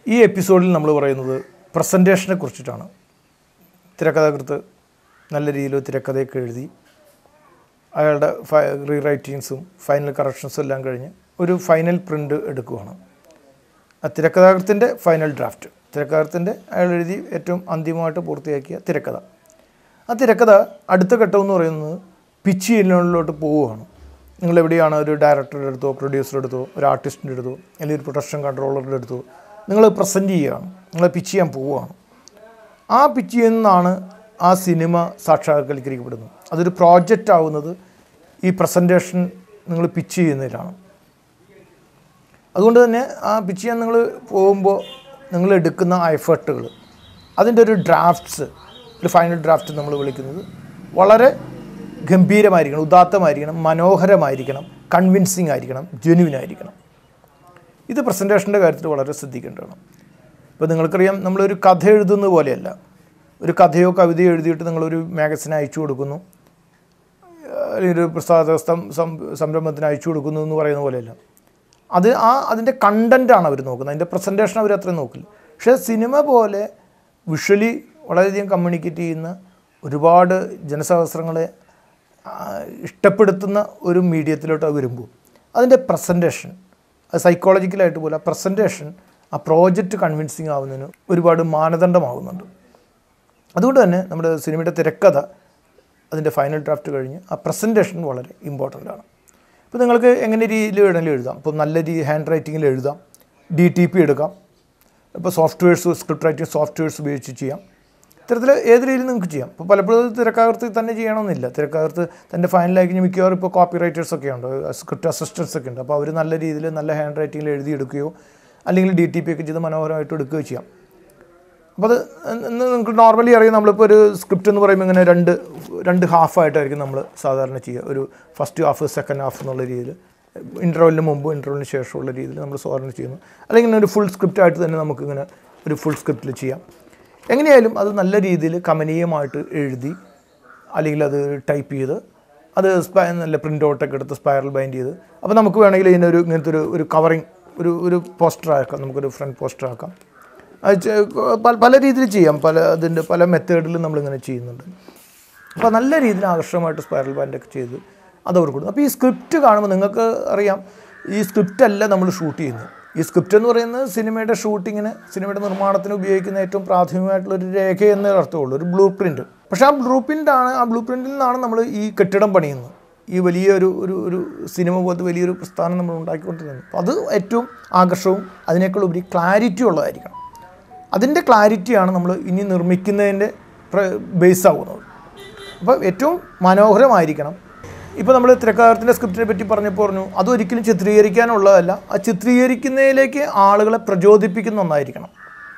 ഈ എപ്പിസോഡിൽ നമ്മൾ പറയുന്നത് പ്രസൻറ്റേഷനെ കുറിച്ചിട്ടാണ് തിരക്കഥാകൃത്ത് നല്ല രീതിയിൽ തിരക്കഥയൊക്കെ എഴുതി അയാളുടെ റീ റൈറ്റിങ്സും ഫൈനൽ കറക്ഷൻസും എല്ലാം കഴിഞ്ഞ് ഒരു ഫൈനൽ പ്രിൻ്റ് എടുക്കുകയാണ് ആ തിരക്കഥാകൃത്തിൻ്റെ ഫൈനൽ ഡ്രാഫ്റ്റ് തിരക്കഥാകൃത്തിൻ്റെ അയാൾ എഴുതി ഏറ്റവും അന്തിമമായിട്ട് പൂർത്തിയാക്കിയ തിരക്കഥ ആ തിരക്കഥ അടുത്ത ഘട്ടം എന്ന് പറയുന്നത് പിച്ച് ചെയ്യുന്നതിലോട്ട് പോവുകയാണ് നിങ്ങൾ എവിടെയാണ് ഒരു ഡയറക്ടറുടെ അടുത്തോ പ്രൊഡ്യൂസറുടെ അടുത്തോ ഒരു ആർട്ടിസ്റ്റിൻ്റെ അടുത്തോ അല്ലെങ്കിൽ ഒരു പ്രൊഡക്ഷൻ കൺട്രോളറുടെ അടുത്തോ നിങ്ങൾ പ്രസൻറ്റ് ചെയ്യുകയാണ് നിങ്ങൾ പിച്ച് ചെയ്യാൻ പോവുകയാണ് ആ പിച്ച് ചെയ്യുന്നതാണ് ആ സിനിമ സാക്ഷാത്കരിക്കപ്പെടുന്നത് അതൊരു പ്രോജക്റ്റ് ആവുന്നത് ഈ പ്രസൻറ്റേഷൻ നിങ്ങൾ പിച്ച് ചെയ്യുന്നതിലാണ് അതുകൊണ്ട് തന്നെ ആ പിച്ച് ചെയ്യാൻ നിങ്ങൾ പോകുമ്പോൾ നിങ്ങൾ എടുക്കുന്ന ആ എഫേർട്ടുകൾ അതിൻ്റെ ഒരു ഡ്രാഫ്റ്റ്സ് ഒരു ഫൈനൽ ഡ്രാഫ്റ്റ് നമ്മൾ വിളിക്കുന്നത് വളരെ ഗംഭീരമായിരിക്കണം ഉദാത്തമായിരിക്കണം മനോഹരമായിരിക്കണം കൺവിൻസിങ് ആയിരിക്കണം ജെന്യുവിൻ ആയിരിക്കണം ഇത് പ്രസൻറ്റേഷൻ്റെ കാര്യത്തിൽ വളരെ ശ്രദ്ധിക്കേണ്ടതാണ് ഇപ്പോൾ നിങ്ങൾക്കറിയാം നമ്മളൊരു കഥ എഴുതുന്നത് പോലെയല്ല ഒരു കഥയോ കവിതയോ എഴുതിയിട്ട് നിങ്ങളൊരു മാഗസിന് അയച്ചു കൊടുക്കുന്നു അല്ലെങ്കിൽ ഒരു പ്രസാദ സം- സം- സംരംഭത്തിന് അയച്ചു കൊടുക്കുന്നു എന്ന് പറയുന്ന പോലെയല്ല അത് ആ അതിൻ്റെ കണ്ടൻറ്റാണ് അവർ നോക്കുന്നത് അതിൻ്റെ പ്രസൻറ്റേഷൻ അവർ അത്രയും നോക്കില്ല പക്ഷേ സിനിമ പോലെ വിഷ്വലി വളരെയധികം കമ്മ്യൂണിക്കേറ്റ് ചെയ്യുന്ന ഒരുപാട് ജനസഹസ്രങ്ങളെ ആ, ഇഷ്ടപ്പെടുത്തുന്ന ഒരു മീഡിയത്തിലോട്ട് അത് വരുമ്പോൾ അതിൻ്റെ പ്രസൻറ്റേഷൻ അത് സൈക്കോളജിക്കലായിട്ട് പോലെ പ്രസൻറ്റേഷൻ ആ പ്രോജക്റ്റ് കൺവിൻസിങ് ആവുന്നതിന് ഒരുപാട് മാനദണ്ഡമാകുന്നുണ്ട് അതുകൊണ്ട് തന്നെ നമ്മുടെ സിനിമയുടെ തിരക്കഥ അതിൻ്റെ ഫൈനൽ ഡ്രാഫ്റ്റ് കഴിഞ്ഞ് ആ പ്രസൻറ്റേഷൻ വളരെ ഇമ്പോർട്ടൻ്റ് ആണ് ഇപ്പോൾ നിങ്ങൾക്ക് എങ്ങനെ രീതിയിൽ വേണമെങ്കിലും എഴുതാം ഇപ്പോൾ നല്ല രീതി ഹാൻഡ് റൈറ്റിങ്ങിൽ എഴുതാം ഡി ടി പി എടുക്കാം ഇപ്പോൾ സോഫ്റ്റ്വെയർസ് സ്ക്രിപ്റ്റ് റൈറ്റിംഗ് സോഫ്റ്റ്വെയർസ് ഉപയോഗിച്ച് ചെയ്യാം ഇത്തരത്തിൽ ഏത് രീതിയിൽ നിങ്ങൾക്ക് ചെയ്യാം ഇപ്പോൾ പലപ്പോഴും തിരക്കകർത്ത് തന്നെ ചെയ്യണമെന്നില്ല തിരക്കകർത്ത് തൻ്റെ ഫൈനലായി കഴിഞ്ഞാൽ മിക്കവാറും ഇപ്പോൾ കോപ്പി റൈറ്റേഴ്സ് ഒക്കെ ഉണ്ട് സ്ക്രിപ്റ്റ് അസിസ്റ്റൻസ് ഒക്കെ ഉണ്ട് അപ്പോൾ അവർ നല്ല രീതിയിൽ നല്ല ഹാൻഡ് റൈറ്റിങ്ങിൽ എഴുതിയെടുക്കുകയോ അല്ലെങ്കിൽ ഡി ടി പി ഒക്കെ ചെയ്ത് മനോഹരമായിട്ട് എടുക്കുകയോ ചെയ്യാം അപ്പോൾ അത് ഇന്ന് നിങ്ങൾക്ക് നോർമലി അറിയാം നമ്മളിപ്പോൾ ഒരു സ്ക്രിപ്റ്റ് എന്ന് പറയുമ്പോൾ ഇങ്ങനെ രണ്ട് രണ്ട് ഹാഫായിട്ടായിരിക്കും നമ്മൾ സാധാരണ ചെയ്യുക ഒരു ഫസ്റ്റ് ഹാഫ് സെക്കൻഡ് ഹാഫ് എന്നുള്ള രീതിയിൽ ഇൻ്റർവെല്ലിന് മുമ്പ് ഇൻ്റർവെല്ലിന് ശേഷമുള്ള രീതിയിൽ നമ്മൾ സാധാരണ ചെയ്യുന്നു അല്ലെങ്കിൽ ഇങ്ങനെ ഒരു ഫുൾ സ്ക്രിപ്റ്റ് ആയിട്ട് തന്നെ നമുക്കിങ്ങനെ ഒരു ഫുൾ സ്ക്രിപ്റ്റിൽ ചെയ്യാം എങ്ങനെയായാലും അത് നല്ല രീതിയിൽ കമനീയമായിട്ട് എഴുതി അല്ലെങ്കിൽ അത് ടൈപ്പ് ചെയ്ത് അത് സ്പൈ നല്ല പ്രിൻ്റ് ഔട്ടൊക്കെ എടുത്ത് സ്പൈറൽ ബൈൻഡ് ചെയ്ത് അപ്പോൾ നമുക്ക് വേണമെങ്കിൽ ഇതിനൊരു ഇങ്ങനത്തെ ഒരു ഒരു കവറിങ് ഒരു ഒരു പോസ്റ്റർ ആക്കാം നമുക്കൊരു ഫ്രണ്ട് പോസ്റ്റർ ആക്കാം അത് ചെ- പല- പല രീതിയിൽ ചെയ്യാം പല അതിൻ്റെ പല മെത്തേഡിലും നമ്മളിങ്ങനെ ചെയ്യുന്നുണ്ട് അപ്പോൾ നല്ല രീതിയിൽ ആകർഷകമായിട്ട് സ്പൈറൽ ബാൻഡൊക്കെ ചെയ്ത് അത് അവർ കൊടുക്കും അപ്പോൾ ഈ സ്ക്രിപ്റ്റ് കാണുമ്പോൾ നിങ്ങൾക്ക് അറിയാം ഈ സ്ക്രിപ്റ്റ് അല്ല നമ്മൾ ഷൂട്ട് ചെയ്യുന്നത് ഈ സ്ക്രിപ്റ്റ് എന്ന് പറയുന്നത് സിനിമയുടെ ഷൂട്ടിങ്ങിന് സിനിമയുടെ നിർമ്മാണത്തിന് ഉപയോഗിക്കുന്ന ഏറ്റവും പ്രാഥമികമായിട്ടുള്ള ഒരു രേഖ എന്നേ അർത്ഥമുള്ളൂ ഒരു ബ്ലൂ പ്രിൻറ്റ് പക്ഷേ ആ ബ്ലൂ പ്രിൻ്റാണ് ആ ബ്ലൂ പ്രിൻറ്റിൽ നിന്നാണ് നമ്മൾ ഈ കെട്ടിടം പണിയുന്നത് ഈ വലിയ ഒരു ഒരു ഒരു സിനിമ പോലത്തെ വലിയൊരു പ്രസ്ഥാനം നമ്മൾ ഉണ്ടാക്കിക്കൊണ്ടിരുന്നത് അപ്പോൾ അത് ഏറ്റവും ആകർഷവും അതിനേക്കാൾ ഉപരി ക്ലാരിറ്റി ഉള്ളതായിരിക്കണം അതിൻ്റെ ക്ലാരിറ്റിയാണ് നമ്മൾ ഇനി നിർമ്മിക്കുന്നതിൻ്റെ ബേസ് ആവുന്നത് അപ്പോൾ ഏറ്റവും മനോഹരമായിരിക്കണം ഇപ്പോൾ നമ്മൾ തിരക്കഥാകൃത്തിൻ്റെ സ്ക്രിപ്റ്റിനെ പറ്റി പറഞ്ഞപ്പോൾ പറഞ്ഞു അതൊരിക്കലും ചിത്രീകരിക്കാനുള്ളതല്ല ആ ചിത്രീകരിക്കുന്നതിലേക്ക് ആളുകളെ പ്രചോദിപ്പിക്കുന്ന ഒന്നായിരിക്കണം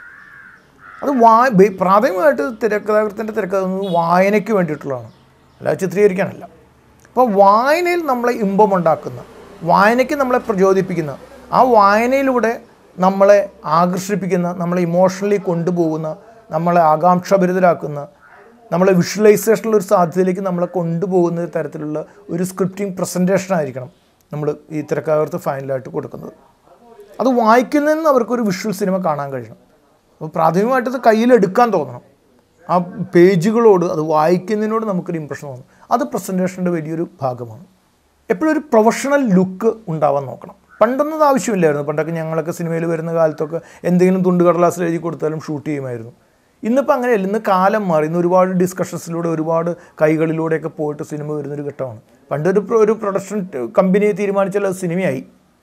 അത് വാ ബേ- പ്രാഥമികമായിട്ട് തിരക്കഥാകൃത്തിൻ്റെ തിരക്കഥ എന്നത് വായനയ്ക്ക് വേണ്ടിയിട്ടുള്ളതാണ് അല്ലാതെ ചിത്രീകരിക്കാനല്ല അപ്പോൾ വായനയിൽ നമ്മളെ ഇമ്പമുണ്ടാക്കുന്ന വായനയ്ക്ക് നമ്മളെ പ്രചോദിപ്പിക്കുന്ന ആ വായനയിലൂടെ നമ്മളെ ആകർഷിപ്പിക്കുന്ന നമ്മളെ ഇമോഷണലി കൊണ്ടുപോകുന്ന നമ്മളെ ആകാംക്ഷാഭരിതരാക്കുന്ന നമ്മളെ വിഷ്വലൈസേഷനുള്ള ഒരു സാധ്യതയിലേക്ക് നമ്മളെ കൊണ്ടുപോകുന്ന ഒരു തരത്തിലുള്ള ഒരു സ്ക്രിപ്റ്റിംഗ് പ്രസൻറ്റേഷൻ ആയിരിക്കണം നമ്മൾ ഈ തിരക്കഥാകൃത്ത് ഫൈനലായിട്ട് കൊടുക്കുന്നത് അത് വായിക്കുന്നതിന് അവർക്കൊരു വിഷ്വൽ സിനിമ കാണാൻ കഴിയണം അപ്പോൾ പ്രാഥമികമായിട്ട് അത് കയ്യിലെടുക്കാൻ തോന്നണം ആ പേജുകളോട് അത് വായിക്കുന്നതിനോട് നമുക്കൊരു ഇമ്പ്രഷൻ തോന്നും അത് പ്രസൻറ്റേഷൻ്റെ വലിയൊരു ഭാഗമാണ് എപ്പോഴും ഒരു പ്രൊഫഷണൽ ലുക്ക് ഉണ്ടാവാൻ നോക്കണം പണ്ടൊന്നും അത് ആവശ്യമില്ലായിരുന്നു പണ്ടൊക്കെ ഞങ്ങളൊക്കെ സിനിമയിൽ വരുന്ന കാലത്തൊക്കെ എന്തെങ്കിലും തുണ്ട് കടലാസിൽ എഴുതി കൊടുത്താലും ഷൂട്ട് ചെയ്യുമായിരുന്നു ഇന്നിപ്പോൾ അങ്ങനെയല്ല ഇന്ന് കാലം മാറി ഇന്ന് ഒരുപാട് ഡിസ്കഷൻസിലൂടെ ഒരുപാട് കൈകളിലൂടെയൊക്കെ പോയിട്ട് സിനിമ വരുന്നൊരു ഘട്ടമാണ് പണ്ടൊരു പ്രൊ- ഒരു പ്രൊഡക്ഷൻ കമ്പനി തീരുമാനിച്ചാൽ അത് സിനിമയായി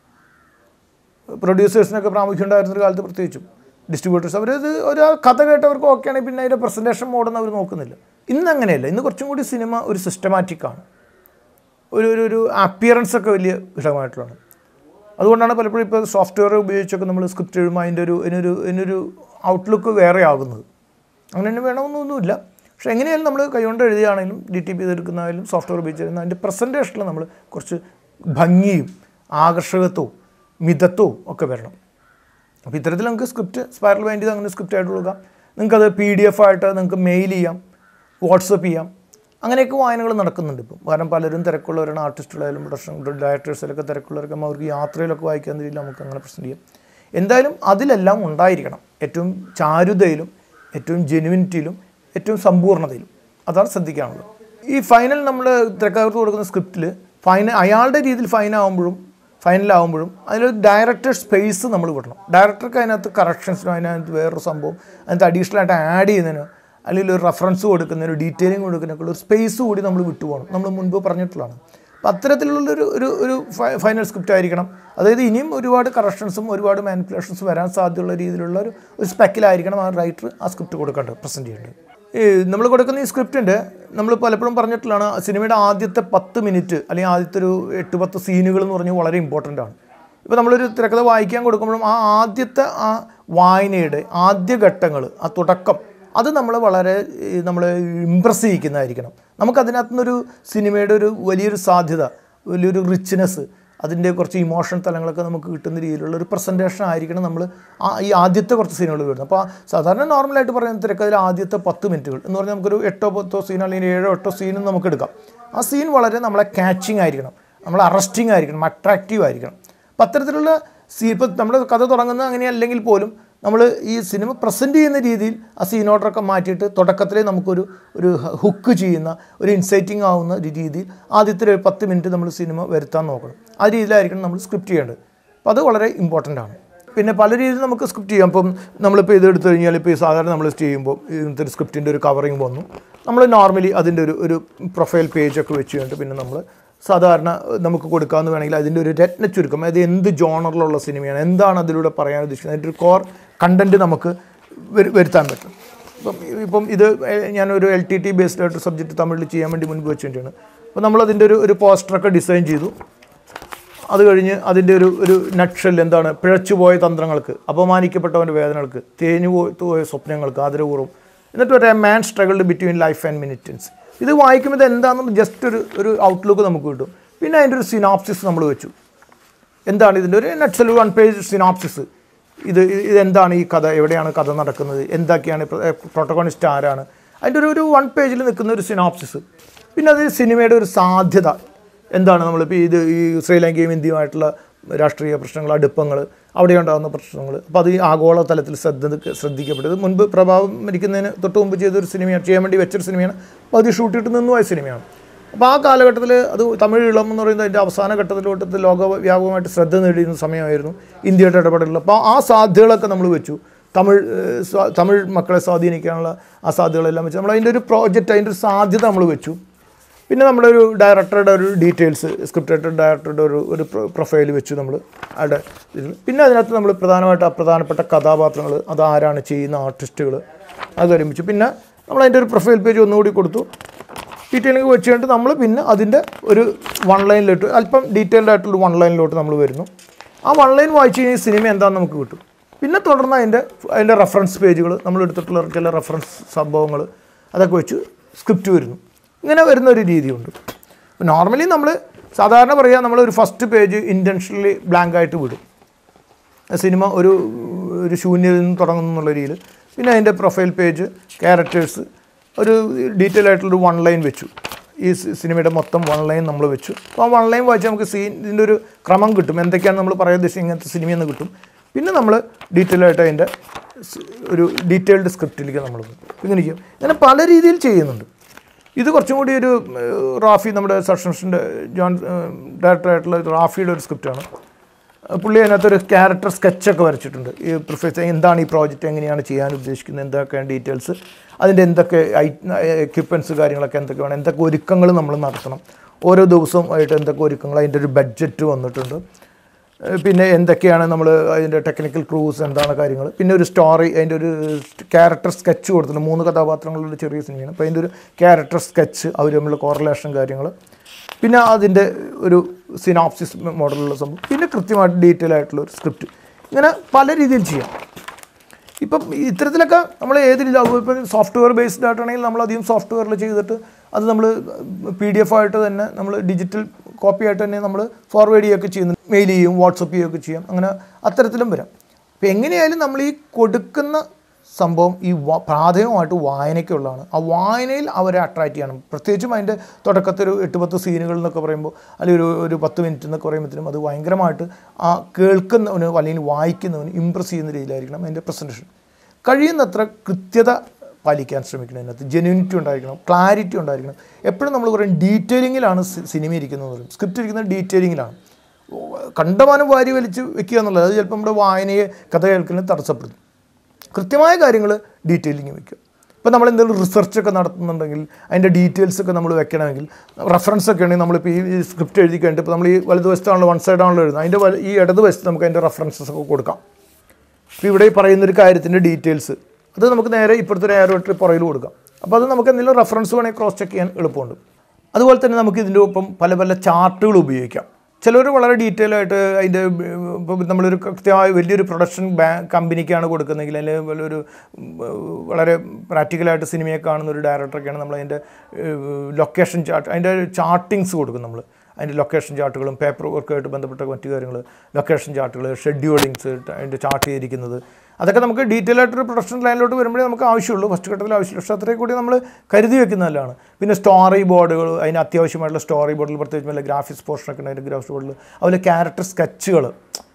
പ്രൊഡ്യൂസേഴ്സിനൊക്കെ പ്രാമുഖ്യം ഉണ്ടായിരുന്ന ഒരു കാലത്ത് പ്രത്യേകിച്ചും ഡിസ്ട്രിബ്യൂട്ടേഴ്സ് അവരത് ഒരു കഥ കേട്ടവർക്ക് ഓക്കെ ആണെങ്കിൽ പിന്നെ അതിൻ്റെ പ്രസൻറ്റേഷൻ മോഡൊന്നും അവർ നോക്കുന്നില്ല ഇന്ന് അങ്ങനെയല്ല ഇന്ന് കുറച്ചും കൂടി സിനിമ ഒരു സിസ്റ്റമാറ്റിക് ആണ് ഒരു ഒരു ഒരു അപ്പിയറൻസ് ഒക്കെ വലിയ ഘടകമായിട്ടുള്ളതാണ് അതുകൊണ്ടാണ് പലപ്പോഴും ഇപ്പോൾ സോഫ്റ്റ്വെയർ ഉപയോഗിച്ചൊക്കെ നമ്മൾ സ്ക്രിപ്റ്റ് എഴുതുമ്പോൾ അതിൻ്റെ ഒരു ഇതിനൊരു ഇതിനൊരു ഔട്ട്ലുക്ക് വേറെ ആകുന്നത് അങ്ങനെ തന്നെ വേണമെന്നൊന്നുമില്ല പക്ഷേ എങ്ങനെയായാലും നമ്മൾ കൈകൊണ്ട് എഴുതിയാണെങ്കിലും ഡി ടി പി ചെയ്തെടുക്കുന്നതായാലും സോഫ്റ്റ്വെയർ ഉപയോഗിച്ചിരുന്ന അതിൻ്റെ പ്രസൻറ്റേഷനിൽ നമ്മൾ കുറച്ച് ഭംഗിയും ആകർഷകത്വവും മിതത്വവും ഒക്കെ വരണം അപ്പോൾ ഇത്തരത്തിൽ നമുക്ക് സ്ക്രിപ്റ്റ് സ്പൈറൽ ബൈൻഡ് ചെയ്ത് അങ്ങനെ സ്ക്രിപ്റ്റ് ആയിട്ട് കൊടുക്കാം നിങ്ങൾക്കത് പി ഡി എഫ് ആയിട്ട് നിങ്ങൾക്ക് മെയിൽ ചെയ്യാം വാട്സപ്പ് ചെയ്യാം അങ്ങനെയൊക്കെ വായനകൾ നടക്കുന്നുണ്ട് ഇപ്പം കാരണം പലരും തിരക്കുള്ളവരാണ് ആർട്ടിസ്റ്റുകളായാലും പ്രൊഡക്ഷൻ ഡയറക്ടേഴ്സിലൊക്കെ തിരക്കുള്ളവരൊക്കെ അവർക്ക് യാത്രയിലൊക്കെ വായിക്കാൻ രീതിയിൽ നമുക്ക് അങ്ങനെ പ്രസൻറ്റ് ചെയ്യാം എന്തായാലും അതിലെല്ലാം ഉണ്ടായിരിക്കണം ഏറ്റവും ചാരുതയിലും ഏറ്റവും ജെനുവിനിറ്റിയിലും ഏറ്റവും സമ്പൂർണ്ണതയിലും അതാണ് ശ്രദ്ധിക്കാനുള്ളത് ഈ ഫൈനൽ നമ്മൾ തിരക്കഥകർക്ക് കൊടുക്കുന്ന സ്ക്രിപ്റ്റിൽ ഫൈനൽ അയാളുടെ രീതിയിൽ ഫൈൻ ആകുമ്പോഴും ഫൈനലാകുമ്പോഴും അതിലൊരു ഡയറക്ടർ സ്പേസ് നമ്മൾ വിടണം ഡയറക്ടർക്ക് അതിനകത്ത് കറക്ഷൻസിനോ അതിനകത്ത് വേറൊരു സംഭവം അതിനകത്ത് അഡീഷണൽ ആയിട്ട് ആഡ് ചെയ്യുന്നതിനോ അല്ലെങ്കിൽ ഒരു റെഫറൻസ് കൊടുക്കുന്നതിനോ ഡീറ്റെയിലിംഗ് കൊടുക്കുന്നതിനൊക്കെ ഉള്ള ഒരു സ്പേസ് കൂടി നമ്മൾ വിട്ടുപോകണം നമ്മൾ മുൻപ് പറഞ്ഞിട്ടുള്ളതാണ് അപ്പോൾ അത്തരത്തിലുള്ളൊരു ഒരു ഒരു ഫൈ- ഫൈനൽ സ്ക്രിപ്റ്റ് ആയിരിക്കണം അതായത് ഇനിയും ഒരുപാട് കറക്ഷൻസും ഒരുപാട് മാനിപ്പുലേഷൻസും വരാൻ സാധ്യതയുള്ള രീതിയിലുള്ള ഒരു ഒരു സ്പെക്കിലായിരിക്കണം ആ റൈറ്റർ ആ സ്ക്രിപ്റ്റ് കൊടുക്കേണ്ടത് പ്രസൻറ്റ് ചെയ്യേണ്ടത് ഈ നമ്മൾ കൊടുക്കുന്ന ഈ സ്ക്രിപ്റ്റിൻ്റെ നമ്മൾ പലപ്പോഴും പറഞ്ഞിട്ടുള്ളതാണ് സിനിമയുടെ ആദ്യത്തെ പത്ത് മിനിറ്റ് അല്ലെങ്കിൽ ആദ്യത്തെ ഒരു എട്ട് പത്ത് സീനുകൾ എന്ന് പറഞ്ഞാൽ വളരെ ഇമ്പോർട്ടൻ്റ് ആണ് ഇപ്പോൾ നമ്മളൊരു തിരക്കഥ വായിക്കാൻ കൊടുക്കുമ്പോഴും ആ ആദ്യത്തെ ആ വായനയുടെ ആദ്യ ഘട്ടങ്ങൾ ആ തുടക്കം അത് നമ്മൾ വളരെ നമ്മൾ ഇമ്പ്രസ് ചെയ്യിക്കുന്നതായിരിക്കണം നമുക്കതിനകത്തു നിന്നൊരു സിനിമയുടെ ഒരു വലിയൊരു സാധ്യത വലിയൊരു റിച്ച്നെസ് അതിൻ്റെ കുറച്ച് ഇമോഷൻ തലങ്ങളൊക്കെ നമുക്ക് കിട്ടുന്ന രീതിയിലുള്ള ഒരു പ്രസൻറ്റേഷൻ ആയിരിക്കണം നമ്മൾ ആ ഈ ആദ്യത്തെ കുറച്ച് സീനുകൾ വരുന്നത് അപ്പോൾ ആ സാധാരണ നോർമലായിട്ട് പറയുന്ന തിരക്കഥയിൽ ആദ്യത്തെ പത്ത് മിനിറ്റുകൾ എന്ന് പറഞ്ഞാൽ നമുക്കൊരു എട്ടോ പത്തോ സീൻ അല്ലെങ്കിൽ ഏഴോ എട്ടോ സീനും നമുക്ക് എടുക്കാം ആ സീൻ വളരെ നമ്മളെ ക്യാച്ചിങ് ആയിരിക്കണം നമ്മൾ അറസ്റ്റിംഗ് ആയിരിക്കണം അട്രാക്റ്റീവ് ആയിരിക്കണം അപ്പം അത്തരത്തിലുള്ള സീ ഇപ്പം നമ്മുടെ കഥ തുടങ്ങുന്നത് അങ്ങനെയല്ലെങ്കിൽ പോലും നമ്മൾ ഈ സിനിമ പ്രസൻറ്റ് ചെയ്യുന്ന രീതിയിൽ ആ സീൻ ഓർഡറൊക്കെ മാറ്റിയിട്ട് തുടക്കത്തിലേ നമുക്കൊരു ഒരു ഹുക്ക് ചെയ്യുന്ന ഒരു ഇൻസൈറ്റിംഗ് ആവുന്ന ഒരു രീതിയിൽ ആദ്യത്തെ ഒരു പത്ത് മിനിറ്റ് നമ്മൾ സിനിമ വരുത്താൻ നോക്കണം ആ രീതിയിലായിരിക്കണം നമ്മൾ സ്ക്രിപ്റ്റ് ചെയ്യേണ്ടത് അപ്പോൾ അത് വളരെ ഇമ്പോർട്ടൻ്റ് ആണ് പിന്നെ പല രീതിയിൽ നമുക്ക് സ്ക്രിപ്റ്റ് ചെയ്യാം ഇപ്പം നമ്മളിപ്പോൾ ഇത് എടുത്തു കഴിഞ്ഞാൽ ഇപ്പോൾ ഈ സാധാരണ നമ്മൾ ചെയ്യുമ്പോൾ ഇങ്ങനത്തെ ഒരു സ്ക്രിപ്റ്റിൻ്റെ ഒരു കവറിങ് വന്നു നമ്മൾ നോർമലി അതിൻ്റെ ഒരു ഒരു പ്രൊഫൈൽ പേജൊക്കെ വെച്ച് കഴിഞ്ഞിട്ട് പിന്നെ നമ്മൾ സാധാരണ നമുക്ക് കൊടുക്കാമെന്ന് വേണമെങ്കിൽ അതിൻ്റെ ഒരു രത്ന ചുരുക്കം അതായത് എന്ത് ജോണറിലുള്ള സിനിമയാണ് എന്താണ് അതിലൂടെ പറയാൻ ഉദ്ദേശിക്കുന്നത് അതിൻ്റെ ഒരു കോർ കണ്ടൻറ്റ് നമുക്ക് വരു- വരുത്താൻ പറ്റും ഇപ്പം ഇപ്പം ഇത് എ- ഞാനൊരു എൽ ടി ടി ബേസ്ഡ് ആയിട്ട് സബ്ജക്റ്റ് തമിഴിൽ ചെയ്യാൻ വേണ്ടി മുൻപ് വെച്ചിട്ടാണ് അപ്പോൾ നമ്മളതിൻ്റെ ഒരു ഒരു പോസ്റ്ററൊക്കെ ഡിസൈൻ ചെയ്തു അത് കഴിഞ്ഞ് അതിൻ്റെ ഒരു ഒരു നക്ഷൽ എന്താണ് പിഴച്ചുപോയ തന്ത്രങ്ങൾക്ക് അപമാനിക്കപ്പെട്ടവൻ്റെ വേദനകൾക്ക് തേഞ്ഞു പോയ പോയ സ്വപ്നങ്ങൾക്ക് ആദരപൂർവ്വം എന്നിട്ട് ഒരു man struggled between life and minutes ഇത് വായിക്കുമ്പോൾ ഇത് എന്താണെന്ന് ജസ്റ്റ് ഒരു ഒരു ഔട്ട്ലുക്ക് നമുക്ക് കിട്ടും പിന്നെ അതിൻ്റെ ഒരു സിനോപ്സിസ് നമ്മൾ വെച്ചു എന്താണ് ഇതിൻ്റെ ഒരു നട്സൽ വൺ പേജ് സിനോപ്സിസ് ഇത് ഇതെന്താണ് ഈ കഥ എവിടെയാണ് കഥ നടക്കുന്നത് എന്തൊക്കെയാണ് പ്രൊട്ടഗോണിസ്റ്റ് ആരാണ് അതിൻ്റെ ഒരു ഒരു വൺ പേജിൽ നിൽക്കുന്ന ഒരു സിനോപ്സിസ് പിന്നെ അത് സിനിമയുടെ ഒരു സാധ്യത എന്താണ് നമ്മളിപ്പോൾ ഇത് ഈ ശ്രീലങ്കയും ഇന്ത്യയുമായിട്ടുള്ള രാഷ്ട്രീയ പ്രശ്നങ്ങൾ അടുപ്പങ്ങൾ അവിടെ ഉണ്ടാകുന്ന പ്രശ്നങ്ങൾ അപ്പോൾ അത് ഈ ആഗോള തലത്തിൽ ശ്രദ്ധ ശ്രദ്ധിക്കപ്പെട്ടത് മുൻപ് പ്രഭാവം മരിക്കുന്നതിന് തൊട്ട് മുമ്പ് ചെയ്തൊരു സിനിമയാണ് ചെയ്യാൻ വേണ്ടി വെച്ചൊരു സിനിമയാണ് അപ്പോൾ അത് ഷൂട്ട് ചെയ്തിട്ട് നിന്നുപോയ സിനിമയാണ് അപ്പോൾ ആ കാലഘട്ടത്തിൽ അത് തമിഴ് ഇളം എന്ന് പറയുന്നത് അതിൻ്റെ അവസാന ഘട്ടത്തിലോട്ട് ഇത് ലോകവ്യാപകമായിട്ട് ശ്രദ്ധ നേടിയിരുന്ന സമയമായിരുന്നു ഇന്ത്യയുടെ ഇടപെടലിൽ അപ്പോൾ ആ സാധ്യതകളൊക്കെ നമ്മൾ വെച്ചു തമിഴ് ഏഹ്, സ്വാ- തമിഴ് മക്കളെ സ്വാധീനിക്കാനുള്ള ആ സാധ്യതകളെല്ലാം വെച്ച് നമ്മൾ അതിൻ്റെ ഒരു പ്രോജക്റ്റ് അതിൻ്റെ ഒരു സാധ്യത നമ്മൾ വെച്ചു പിന്നെ നമ്മുടെ ഒരു ഡയറക്ടറുടെ ഒരു ഡീറ്റെയിൽസ് സ്ക്രിപ്റ്റ് റൈറ്റർ ഡയറക്ടറുടെ ഒരു ഒരു പ്രൊഫൈൽ വെച്ച് നമ്മൾ അവിടെ ഇതിൽ പിന്നെ അതിനകത്ത് നമ്മൾ പ്രധാനമായിട്ട് അപ്രധാനപ്പെട്ട കഥാപാത്രങ്ങൾ അത് ആരാണ് ചെയ്യുന്ന ആർട്ടിസ്റ്റുകൾ അത് ഒരുമിച്ച് പിന്നെ നമ്മൾ അതിൻ്റെ ഒരു പ്രൊഫൈൽ പേജ് ഒന്നുകൂടി കൊടുത്തു ഡീറ്റെയിലിംഗ് വെച്ച് കഴിഞ്ഞിട്ട് നമ്മൾ പിന്നെ അതിൻ്റെ ഒരു വൺ ലൈനിലോട്ട് അല്പം ഡീറ്റെയിൽഡ് ആയിട്ടുള്ള വൺ ലൈനിലോട്ട് നമ്മൾ വരുന്നു ആ വൺ ലൈൻ വായിച്ച് കഴിഞ്ഞാൽ സിനിമ എന്താണെന്ന് നമുക്ക് കിട്ടും പിന്നെ തുടർന്ന് അതിൻ്റെ അതിൻ്റെ റെഫറൻസ് പേജുകൾ നമ്മൾ എടുത്തിട്ടുള്ള ചില റെഫറൻസ് സംഭവങ്ങൾ അതൊക്കെ വെച്ച് സ്ക്രിപ്റ്റ് വരുന്നു ഇങ്ങനെ വരുന്ന ഒരു രീതിയുണ്ട് നോർമലി നമ്മൾ സാധാരണ പറയുക നമ്മൾ ഒരു ഫസ്റ്റ് പേജ് ഇൻറ്റൻഷനലി ബ്ലാങ്ക് ആയിട്ട് വിടും സിനിമ ഒരു ഒരു ശൂന്യതയിൽ നിന്ന് തുടങ്ങുന്നു എന്നുള്ള രീതിയിൽ പിന്നെ അതിൻ്റെ പ്രൊഫൈൽ പേജ് ക്യാരക്ടേഴ്സ് ഒരു ഡീറ്റെയിൽ ആയിട്ടുള്ളൊരു വൺ ലൈൻ വെച്ചു ഈ സി- സിനിമയുടെ മൊത്തം വൺ ലൈൻ നമ്മൾ വെച്ചു അപ്പോൾ ആ വൺ ലൈൻ വായിച്ചാൽ നമുക്ക് സീൻ ഇതിൻ്റെ ഒരു ക്രമം കിട്ടും എന്തൊക്കെയാണ് നമ്മൾ പറയാൻ ഉദ്ദേശിച്ചത് ഇങ്ങനത്തെ സിനിമയെന്ന് കിട്ടും പിന്നെ നമ്മൾ ഡീറ്റെയിൽ ആയിട്ട് അതിൻ്റെ സ് ഒരു ഡീറ്റെയിൽഡ് സ്ക്രിപ്റ്റിലേക്ക് നമ്മൾ പോകും ഇങ്ങനെ ചെയ്യും ഇങ്ങനെ പല രീതിയിൽ ചെയ്യുന്നുണ്ട് ഇത് കുറച്ചും കൂടി ഒരു ഏഹ്, റാഫി നമ്മുടെ സഷൻസിൻ്റെ ജോൺ ഡയറക്ടറായിട്ടുള്ള റാഫിയുടെ ഒരു സ്ക്രിപ്റ്റാണ് പുള്ളി അതിനകത്തൊരു ക്യാരക്ടർ സ്കെച്ചൊക്കെ വരച്ചിട്ടുണ്ട് ഈ പ്രൊഫസർ എന്താണ് ഈ പ്രോജക്റ്റ് എങ്ങനെയാണ് ചെയ്യാൻ ഉദ്ദേശിക്കുന്നത് എന്തൊക്കെയാണ് ഡീറ്റെയിൽസ് അതിൻ്റെ എന്തൊക്കെ എക്യുപ്മെൻറ്റ്സ് കാര്യങ്ങളൊക്കെ എന്തൊക്കെ വേണം എന്തൊക്കെ ഒരുക്കങ്ങൾ നമ്മൾ നടത്തണം ഓരോ ദിവസവും ആയിട്ട് എന്തൊക്കെ ഒരുക്കങ്ങൾ അതിൻ്റെ ഒരു ബഡ്ജറ്റ് വന്നിട്ടുണ്ട് ഏഹ് പിന്നെ എന്തൊക്കെയാണ് നമ്മൾ അതിൻ്റെ ടെക്നിക്കൽ ക്രൂസ് എന്താണ് കാര്യങ്ങൾ പിന്നെ ഒരു സ്റ്റോറി അതിൻ്റെ ഒരു ക്യാരക്ടർ സ്കെച്ച് കൊടുത്തിട്ടുണ്ട് മൂന്ന് കഥാപാത്രങ്ങളുടെ ചെറിയ സിനിമയാണ് അപ്പോൾ അതിൻ്റെ ഒരു ക്യാരക്ടർ സ്കെച്ച് അവർ തമ്മിലുള്ള കോറിലേഷൻ കാര്യങ്ങൾ പിന്നെ അതിൻ്റെ ഒരു സിനോപ്സിസ് മോഡലുള്ള സംഭവം പിന്നെ കൃത്യമായിട്ട് ഡീറ്റെയിൽ ആയിട്ടുള്ള ഒരു സ്ക്രിപ്റ്റ് ഇങ്ങനെ പല രീതിയിൽ ചെയ്യാം ഇപ്പം ഇത്തരത്തിലൊക്കെ നമ്മൾ ഏത് ഇപ്പം സോഫ്റ്റ്വെയർ ബേസ്ഡ് ആയിട്ടാണെങ്കിൽ നമ്മൾ അധികം സോഫ്റ്റ്വെയറിൽ ചെയ്തിട്ട് അത് നമ്മൾ പി ഡി എഫ് ആയിട്ട് തന്നെ നമ്മൾ ഡിജിറ്റൽ കോപ്പി ആയിട്ട് തന്നെ നമ്മൾ ഫോർവേഡ് ചെയ്യുകയൊക്കെ ചെയ്യുന്നു മെയിൽ ചെയ്യും വാട്സപ്പ് ചെയ്യുകയൊക്കെ ചെയ്യാം അങ്ങനെ അത്തരത്തിലും വരാം അപ്പോൾ എങ്ങനെയായാലും നമ്മൾ ഈ കൊടുക്കുന്ന സംഭവം ഈ വ- പ്രാഥമികമായിട്ട് വായനയ്ക്കുള്ളതാണ് ആ വായനയിൽ അവരെ അട്രാക്റ്റ് ചെയ്യണം പ്രത്യേകിച്ചും അതിൻ്റെ തുടക്കത്തിൽ ഒരു എട്ട് പത്ത് സീനുകൾ എന്നൊക്കെ പറയുമ്പോൾ അല്ലെങ്കിൽ ഒരു ഒരു പത്ത് മിനിറ്റ് എന്നൊക്കെ പറയുമ്പോഴത്തേനും അത് ഭയങ്കരമായിട്ട് ആ കേൾക്കുന്നവന് അല്ലെങ്കിൽ വായിക്കുന്നവന് ഇമ്പ്രസ് ചെയ്യുന്ന രീതിയിലായിരിക്കണം അതിൻ്റെ പ്രസൻറ്റേഷൻ കഴിയുന്നത്ര കൃത്യത പാലിക്കാൻ ശ്രമിക്കണം അതിനകത്ത് ജെന്യൂനിറ്റി ഉണ്ടായിരിക്കണം ക്ലാരിറ്റി ഉണ്ടായിരിക്കണം എപ്പോഴും നമ്മൾ പറയും ഡീറ്റെയിലിങ്ങിലാണ് സിനിമ ഇരിക്കുന്നത് എന്ന് പറയും സ്ക്രിപ്റ്റ് ഇരിക്കുന്നത് ഡീറ്റെയിലിങ്ങിലാണ് കണ്ടമാനം വാരി വലിച്ച് വെക്കുക എന്നുള്ളത് അത് ചിലപ്പോൾ നമ്മുടെ വായനയെ കഥ കേൾക്കുന്നതിന് തടസ്സപ്പെടുത്തും കൃത്യമായ കാര്യങ്ങൾ ഡീറ്റെയിലിങ് വെക്കുക ഇപ്പോൾ നമ്മൾ എന്തെങ്കിലും റിസർച്ച് ഒക്കെ നടത്തുന്നുണ്ടെങ്കിൽ അതിൻ്റെ ഡീറ്റെയിൽസ് ഒക്കെ നമ്മൾ വെക്കണമെങ്കിൽ റെഫറൻസ് ഒക്കെ ഉണ്ടെങ്കിൽ നമ്മളിപ്പോൾ ഈ സ്ക്രിപ്റ്റ് എഴുതി കഴിഞ്ഞിട്ട് ഇപ്പോൾ നമ്മൾ ഈ വലതുവശത്താണല്ലോ വൺ സൈഡാണല്ലോ എഴുതുന്നത് അതിൻ്റെ വല- ഈ ഇടതുവശത്ത് നമുക്ക് അതിൻ്റെ റെഫറൻസസ് ഒക്കെ കൊടുക്കാം ഇപ്പോൾ ഇവിടെ ഈ പറയുന്നൊരു കാര്യത്തിൻ്റെ ഡീറ്റെയിൽസ് അത് നമുക്ക് നേരെ ഇപ്പുറത്തെ ഒരു ആരോ പുറകിൽ കൊടുക്കാം അപ്പോൾ അത് നമുക്ക് എന്തെങ്കിലും റെഫറൻസ് വേണമെങ്കിൽ ക്രോസ് ചെക്ക് ചെയ്യാൻ എളുപ്പമുണ്ട് അതുപോലെ തന്നെ നമുക്ക് ഇതിൻ്റെ ഒപ്പം പല പല ചാർട്ടുകൾ ഉപയോഗിക്കാം ചിലർ വളരെ ഡീറ്റെയിൽ ആയിട്ട് അതിൻ്റെ ഇപ്പോൾ നമ്മളൊരു കൃത്യമായ വലിയൊരു പ്രൊഡക്ഷൻ ബാ കമ്പനിക്കാണ് കൊടുക്കുന്നതെങ്കിൽ അല്ലെങ്കിൽ വലിയൊരു ഉം, വളരെ പ്രാക്ടിക്കലായിട്ട് സിനിമയെ കാണുന്ന ഒരു ഡയറക്ടറൊക്കെയാണ് നമ്മൾ അതിൻ്റെ ലൊക്കേഷൻ ചാർട്ട് അതിൻ്റെ ചാർട്ടിങ്സ് കൊടുക്കും നമ്മൾ അതിൻ്റെ ലൊക്കേഷൻ ചാർട്ടുകളും പേപ്പർ വർക്കുമായിട്ട് ബന്ധപ്പെട്ട മറ്റു കാര്യങ്ങൾ ലൊക്കേഷൻ ചാർട്ടുകൾ ഷെഡ്യൂളിങ്സ് അതിൻ്റെ ചാർട്ട് ചെയ്തിരിക്കുന്നത് അതൊക്കെ നമുക്ക് ഡീറ്റെയിൽ ആയിട്ടൊരു പ്രൊഡക്ഷൻ ലൈനിലോട്ട് വരുമ്പോഴേ നമുക്ക് ആവശ്യമുള്ളൂ ഫസ്റ്റ് ഘട്ടത്തിൽ ആവശ്യമില്ല പക്ഷേ അത്രയും കൂടി നമ്മൾ കരുതി വെക്കുന്നതല്ലാണ് പിന്നെ സ്റ്റോറി ബോർഡുകൾ അതിന് അത്യാവശ്യമായിട്ടുള്ള സ്റ്റോറി ബോർഡിൽ പ്രത്യേകിച്ച് വല്ല ഗ്രാഫിക്സ് പോർഷനൊക്കെ ഉണ്ട് അതിൻ്റെ ഗ്രാഫിക്സ് ബോർഡിൽ അതുപോലെ ക്യാരക്ടർ സ്കെച്ചുകൾ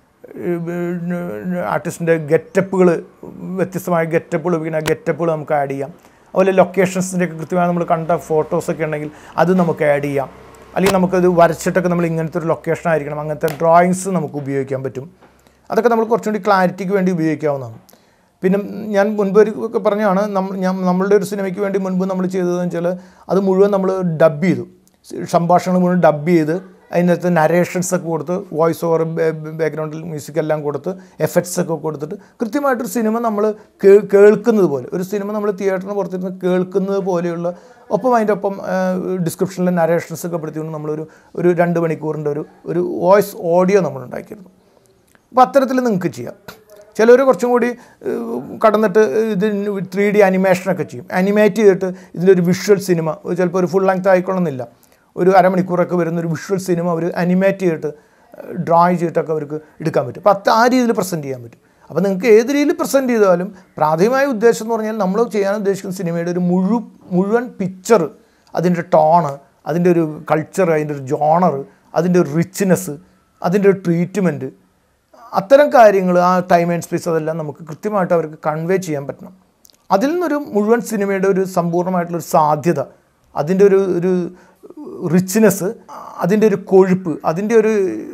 ആർട്ടിസ്റ്റിൻ്റെ ഗെറ്റപ്പുകൾ വ്യത്യസ്തമായ ഗെറ്റപ്പുകൾ ഉപയോഗിക്കുന്ന ഗെറ്റപ്പുകൾ നമുക്ക് ആഡ് ചെയ്യാം അതുപോലെ ലൊക്കേഷൻസിൻ്റെ ഒക്കെ കൃത്യമായി നമ്മൾ കണ്ട ഫോട്ടോസൊക്കെ ഉണ്ടെങ്കിൽ അത് നമുക്ക് ആഡ് ചെയ്യാം അല്ലെങ്കിൽ നമുക്കത് വരച്ചിട്ടൊക്കെ നമ്മൾ ഇങ്ങനത്തെ ഒരു ലൊക്കേഷൻ ആയിരിക്കണം അങ്ങനത്തെ ഡ്രോയിങ്സ് നമുക്ക് ഉപയോഗിക്കാൻ പറ്റും അതൊക്കെ നമ്മൾ കുറച്ചും കൂടി ക്ലാരിറ്റിക്ക് വേണ്ടി ഉപയോഗിക്കാവുന്നതാണ് പിന്നെ ഞാൻ മുൻപ് ഒരു ഒക്കെ പറഞ്ഞാണ് നമ്മൾ ഞാൻ നമ്മളുടെ ഒരു സിനിമയ്ക്ക് വേണ്ടി മുൻപ് നമ്മൾ ചെയ്തതെന്ന് വെച്ചാൽ അത് മുഴുവൻ നമ്മൾ ഡബ് ചെയ്തു സംഭാഷണങ്ങൾ മുഴുവൻ ഡബ് ചെയ്ത് അതിനകത്ത് നരേഷൻസ് ഒക്കെ കൊടുത്ത് വോയിസ് ഓവർ ബാക്ക്ഗ്രൗണ്ടിൽ മ്യൂസിക് എല്ലാം കൊടുത്ത് എഫക്ട്സ് ഒക്കെ കൊടുത്തിട്ട് കൃത്യമായിട്ടൊരു സിനിമ നമ്മൾ കേൾക്കുന്നത് പോലെ ഒരു സിനിമ നമ്മൾ തിയേറ്ററിന് പുറത്തിരുന്ന് കേൾക്കുന്നത് പോലെയുള്ള ഒപ്പം അതിൻ്റെ ഒപ്പം ഡിസ്ക്രിപ്ഷനിൽ നരേഷൻസ് ഒക്കെ പെടുത്തിക്കൊണ്ട് നമ്മളൊരു ഒരു രണ്ട് മണിക്കൂറിൻ്റെ ഒരു ഒരു വോയിസ് ഓഡിയോ നമ്മൾ ഉണ്ടാക്കിയിരുന്നു അപ്പോൾ അത്തരത്തിൽ നിങ്ങൾക്ക് ചെയ്യാം ചിലർ കുറച്ചും കൂടി ഏഹ്, കടന്നിട്ട് ഇത് ത്രീ ഡി അനിമേഷനൊക്കെ ചെയ്യും അനിമേറ്റ് ചെയ്തിട്ട് ഇതിലൊരു വിഷ്വൽ സിനിമ ചിലപ്പോൾ ഒരു ഫുൾ ലെങ്ത് ആയിക്കൊള്ളുന്നില്ല ഒരു അരമണിക്കൂറൊക്കെ വരുന്ന ഒരു വിഷ്വൽ സിനിമ അവർ അനിമേറ്റ് ചെയ്തിട്ട് ഡ്രോയിങ് ചെയ്തിട്ടൊക്കെ അവർക്ക് എടുക്കാൻ പറ്റും അപ്പോൾ അത് ആ രീതിയിൽ പ്രസൻറ്റ് ചെയ്യാൻ പറ്റും അപ്പോൾ നിങ്ങൾക്ക് ഏത് രീതിയിൽ പ്രസൻറ്റ് ചെയ്താലും പ്രാഥമികമായ ഉദ്ദേശം എന്ന് പറഞ്ഞാൽ നമ്മൾ ചെയ്യാൻ ഉദ്ദേശിക്കുന്ന സിനിമയുടെ ഒരു മുഴു മുഴുവൻ പിക്ചർ അതിൻ്റെ ടോണ് അതിൻ്റെ ഒരു കൾച്ചർ അതിൻ്റെ ഒരു ജോണർ അതിൻ്റെ ഒരു റിച്ച്നെസ് അതിൻ്റെ ഒരു ട്രീറ്റ്മെൻറ്റ് അത്തരം കാര്യങ്ങൾ ആ ടൈം ആൻഡ് സ്പേസ് അതെല്ലാം നമുക്ക് കൃത്യമായിട്ട് അവർക്ക് കൺവേ ചെയ്യാൻ പറ്റണം അതിൽ നിന്നൊരു മുഴുവൻ സിനിമയുടെ ഒരു സമ്പൂർണ്ണമായിട്ടുള്ളൊരു സാധ്യത അതിൻ്റെ ഒരു ഒരു റിച്ച്നെസ് അതിൻ്റെ ഒരു കൊഴുപ്പ് അതിൻ്റെ ഒരു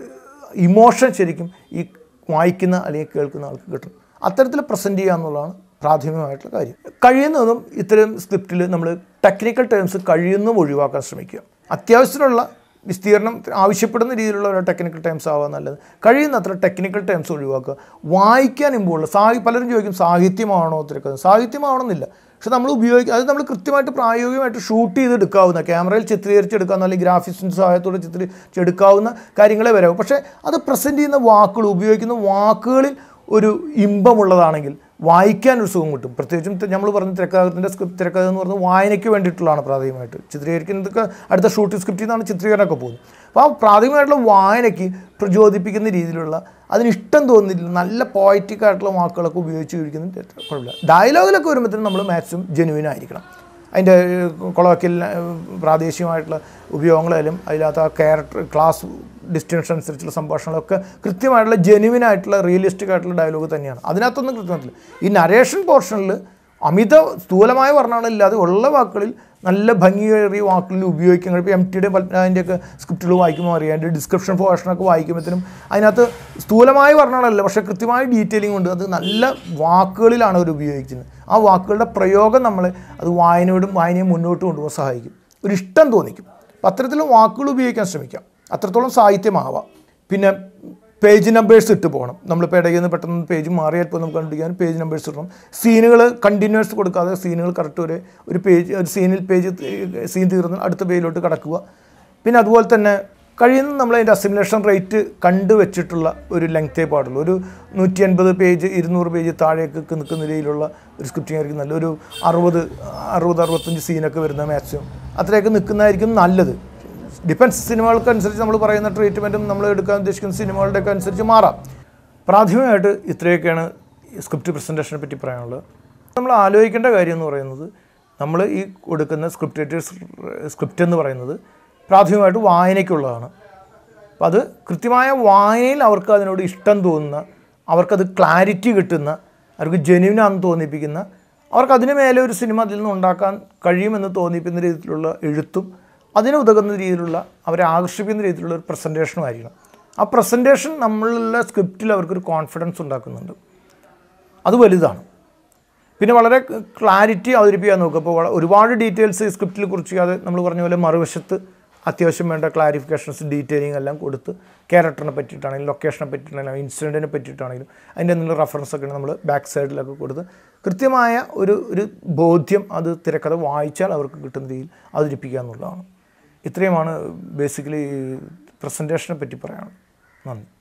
ഇമോഷൻ ശരിക്കും ഈ വായിക്കുന്ന അല്ലെങ്കിൽ കേൾക്കുന്ന ആൾക്ക് കിട്ടും അത്തരത്തിൽ പ്രസൻറ്റ് ചെയ്യുക എന്നുള്ളതാണ് പ്രാഥമികമായിട്ടുള്ള കാര്യം കഴിയുന്നതും ഇത്തരം സ്ക്രിപ്റ്റിൽ നമ്മൾ ടെക്നിക്കൽ ടേംസ് കഴിയുന്നതും ഒഴിവാക്കാൻ ശ്രമിക്കുക അത്യാവശ്യത്തിനുള്ള വിസ്തീർണം ആവശ്യപ്പെടുന്ന രീതിയിലുള്ള ഒരു ടെക്നിക്കൽ ടേംസ് ആവാൻ നല്ലത് കഴിയുന്നത്ര ടെക്നിക്കൽ ടേംസ് ഒഴിവാക്കുക വായിക്കാൻ ഇമ്പുള്ള സാഹി പലരും ചോദിക്കും സാഹിത്യമാണോ തിരക്കുന്നത് സാഹിത്യമാവണമെന്നില്ല പക്ഷെ നമ്മൾ ഉപയോഗിക്കുക അത് നമ്മൾ കൃത്യമായിട്ട് പ്രായോഗികമായിട്ട് ഷൂട്ട് ചെയ്തെടുക്കാവുന്ന ക്യാമറയിൽ ചിത്രീകരിച്ചെടുക്കാവുന്ന അല്ലെങ്കിൽ ഗ്രാഫിക്സിൻ്റെ സഹായത്തോടെ ചിത്രീകരിച്ചെടുക്കാവുന്ന കാര്യങ്ങളെ വരാവും പക്ഷേ അത് പ്രസൻറ്റ് ചെയ്യുന്ന വാക്കുകൾ ഉപയോഗിക്കുന്ന വാക്കുകളിൽ ഒരു ഇമ്പമുള്ളതാണെങ്കിൽ വായിക്കാൻ ഒരു സുഖം കിട്ടും പ്രത്യേകിച്ചും നമ്മൾ പറഞ്ഞ തിരക്കഥത്തിൻ്റെ സ്ക്രിപ്റ്റ് തിരക്കഥ എന്ന് പറയുന്നത് വായനയ്ക്ക് വേണ്ടിയിട്ടുള്ളതാണ് പ്രാഥമികമായിട്ട് ചിത്രീകരിക്കുന്നതൊക്കെ അടുത്ത ഷൂട്ടിംഗ് സ്ക്രിപ്റ്റിൽ നിന്നാണ് ചിത്രീകരണമൊക്കെ പോകുന്നത് അപ്പോൾ ആ പ്രാഥമികമായിട്ടുള്ള വായനയ്ക്ക് പ്രചോദിപ്പിക്കുന്ന രീതിയിലുള്ള അതിന് ഇഷ്ടം തോന്നുന്നില്ല നല്ല പോയറ്റിക് ആയിട്ടുള്ള വാക്കുകളൊക്കെ ഉപയോഗിച്ച് കഴിക്കുന്നത് കുഴപ്പമില്ല ഡയലോഗിലൊക്കെ വരുമ്പോഴത്തേനും നമ്മൾ മാക്സിമം ജെനുവിൻ ആയിരിക്കണം അതിൻ്റെ കൊളോക്കിൽ പ്രാദേശികമായിട്ടുള്ള ഉപയോഗങ്ങളായാലും അതിനകത്ത് ആ ക്യാരക്ടർ ക്ലാസ് ഡിസ്റ്റൻഷൻ അനുസരിച്ചുള്ള സംഭാഷണങ്ങളൊക്കെ കൃത്യമായിട്ടുള്ള ജെനുവിൻ ആയിട്ടുള്ള റിയലിസ്റ്റിക് ആയിട്ടുള്ള ഡയലോഗ് തന്നെയാണ് അതിനകത്തൊന്നും കൃത്യമായിട്ടില്ല ഈ നരേഷൻ പോർഷനിൽ അമിത സ്ഥൂലമായ വർണ്ണങ്ങളില്ലാതെ ഉള്ള വാക്കുകളിൽ നല്ല ഭംഗിയേറിയ വാക്കുകളിൽ ഉപയോഗിക്കാൻ ഇപ്പോൾ എം ടിയുടെ അതിൻ്റെയൊക്കെ സ്ക്രിപ്റ്റുകൾ വായിക്കുമ്പോൾ അറിയാം അതിൻ്റെ ഡിസ്ക്രിപ്ഷൻ പോർഷനൊക്കെ വായിക്കുമ്പോഴത്തേനും അതിനകത്ത് സ്ഥൂലമായ വർണ്ണങ്ങളല്ല പക്ഷേ കൃത്യമായ ഡീറ്റെയിലിംഗ് ഉണ്ട് അത് നല്ല വാക്കുകളിലാണ് അവർ ഉപയോഗിക്കുന്നത് ആ വാക്കുകളുടെ പ്രയോഗം നമ്മളെ അത് വായനയോടും വായനയെ മുന്നോട്ട് കൊണ്ടുപോകാൻ സഹായിക്കും ഒരു ഇഷ്ടം തോന്നിക്കും അപ്പം അത്തരത്തിലുള്ള വാക്കുകൾ ഉപയോഗിക്കാൻ ശ്രമിക്കാം അത്രത്തോളം സാഹിത്യമാവാം പിന്നെ പേജ് നമ്പേഴ്സ് ഇട്ട് പോകണം നമ്മളിപ്പോൾ ഇടയിൽ നിന്ന് പെട്ടെന്ന് പേജ് മാറിയാൽ ഇപ്പോൾ നമുക്ക് കണ്ടുപിടിക്കാൻ പേജ് നമ്പേഴ്സ് ഇടണം സീനുകൾ കണ്ടിന്യൂസ് കൊടുക്കാതെ സീനുകൾ കറക്റ്റ് ഒരു ഒരു പേജ് ഒരു സീനിൽ പേജ് സീൻ തീർന്ന് അടുത്ത പേജിലോട്ട് കടക്കുക പിന്നെ അതുപോലെ തന്നെ കഴിയുന്ന നമ്മൾ അതിൻ്റെ അസിമുലേഷൻ റേറ്റ് കണ്ടു വെച്ചിട്ടുള്ള ഒരു ലെങ്തേ പാടുള്ളൂ ഒരു നൂറ്റി അൻപത് പേജ് ഇരുന്നൂറ് പേജ് താഴേക്ക് നിൽക്കുന്ന രീതിയിലുള്ള ഒരു സ്ക്രിപ്റ്റിംഗ് ആയിരിക്കും നല്ലത് ഒരു അറുപത് അറുപത് അറുപത്തഞ്ച് സീനൊക്കെ വരുന്ന മാക്സിമം അത്രയൊക്കെ നിൽക്കുന്നതായിരിക്കും നല്ലത് ഡിഫൻസ് സിനിമകൾക്ക് അനുസരിച്ച് നമ്മൾ പറയുന്ന ട്രീറ്റ്മെൻറ്റും നമ്മൾ എടുക്കാൻ ഉദ്ദേശിക്കുന്ന സിനിമകളുടെയൊക്കെ അനുസരിച്ച് മാറാം പ്രാഥമികമായിട്ട് ഇത്രയൊക്കെയാണ് സ്ക്രിപ്റ്റ് പ്രസൻറ്റേഷനെ പറ്റി പറയാനുള്ളത് നമ്മൾ ആലോചിക്കേണ്ട കാര്യം എന്ന് പറയുന്നത് നമ്മൾ ഈ കൊടുക്കുന്ന സ്ക്രിപ്റ്റ് സ്ക്രിപ്റ്റ് എന്ന് പറയുന്നത് പ്രാഥമികമായിട്ട് വായനയ്ക്കുള്ളതാണ് അപ്പോൾ അത് കൃത്യമായ വായനയിൽ അവർക്ക് അതിനോട് ഇഷ്ടം തോന്നുന്ന അവർക്കത് ക്ലാരിറ്റി കിട്ടുന്ന അവർക്ക് ജെന്യൂനാണെന്ന് തോന്നിപ്പിക്കുന്ന അവർക്ക് അതിന് മേലെ ഒരു സിനിമ അതിൽ നിന്ന് ഉണ്ടാക്കാൻ കഴിയുമെന്ന് തോന്നിപ്പിക്കുന്ന രീതിയിലുള്ള എഴുത്തും അതിന് ഉതകുന്ന രീതിയിലുള്ള അവരെ ആകർഷിക്കുന്ന രീതിയിലുള്ള ഒരു പ്രസൻറ്റേഷനും ആയിരിക്കണം ആ പ്രസൻറ്റേഷൻ നമ്മളുള്ള സ്ക്രിപ്റ്റിൽ അവർക്കൊരു കോൺഫിഡൻസ് ഉണ്ടാക്കുന്നുണ്ട് അത് വലുതാണ് പിന്നെ വളരെ ക്ലാരിറ്റി അവതരിപ്പിക്കാൻ നോക്കുക അപ്പോൾ വള- ഒരുപാട് ഡീറ്റെയിൽസ് ഈ സ്ക്രിപ്റ്റിൽ കുറിച്ചാതെ നമ്മൾ പറഞ്ഞ പോലെ മറുവശത്ത് അത്യാവശ്യം വേണ്ട ക്ലാരിഫിക്കേഷൻസ് ഡീറ്റെയിലിംഗ് എല്ലാം കൊടുത്ത് ക്യാരക്ടറിനെ പറ്റിയിട്ടാണെങ്കിലും ലൊക്കേഷനെ പറ്റിയിട്ടാണെങ്കിലും ഇൻസിഡൻറ്റിനെ പറ്റിയിട്ടാണെങ്കിലും അതിൻ്റെ എന്തെങ്കിലും റെഫറൻസ് ഒക്കെ നമ്മൾ ബാക്ക് സൈഡിലൊക്കെ കൊടുത്ത് കൃത്യമായ ഒരു ഒരു ബോധ്യം അത് തിരക്കഥ വായിച്ചാൽ അവർക്ക് കിട്ടുന്ന രീതിയിൽ അവതരിപ്പിക്കുക എന്നുള്ളതാണ് ഇത്രയുമാണ് ബേസിക്കലി പ്രസൻറ്റേഷനെ പറ്റി പറയാനുള്ളത് നന്ദി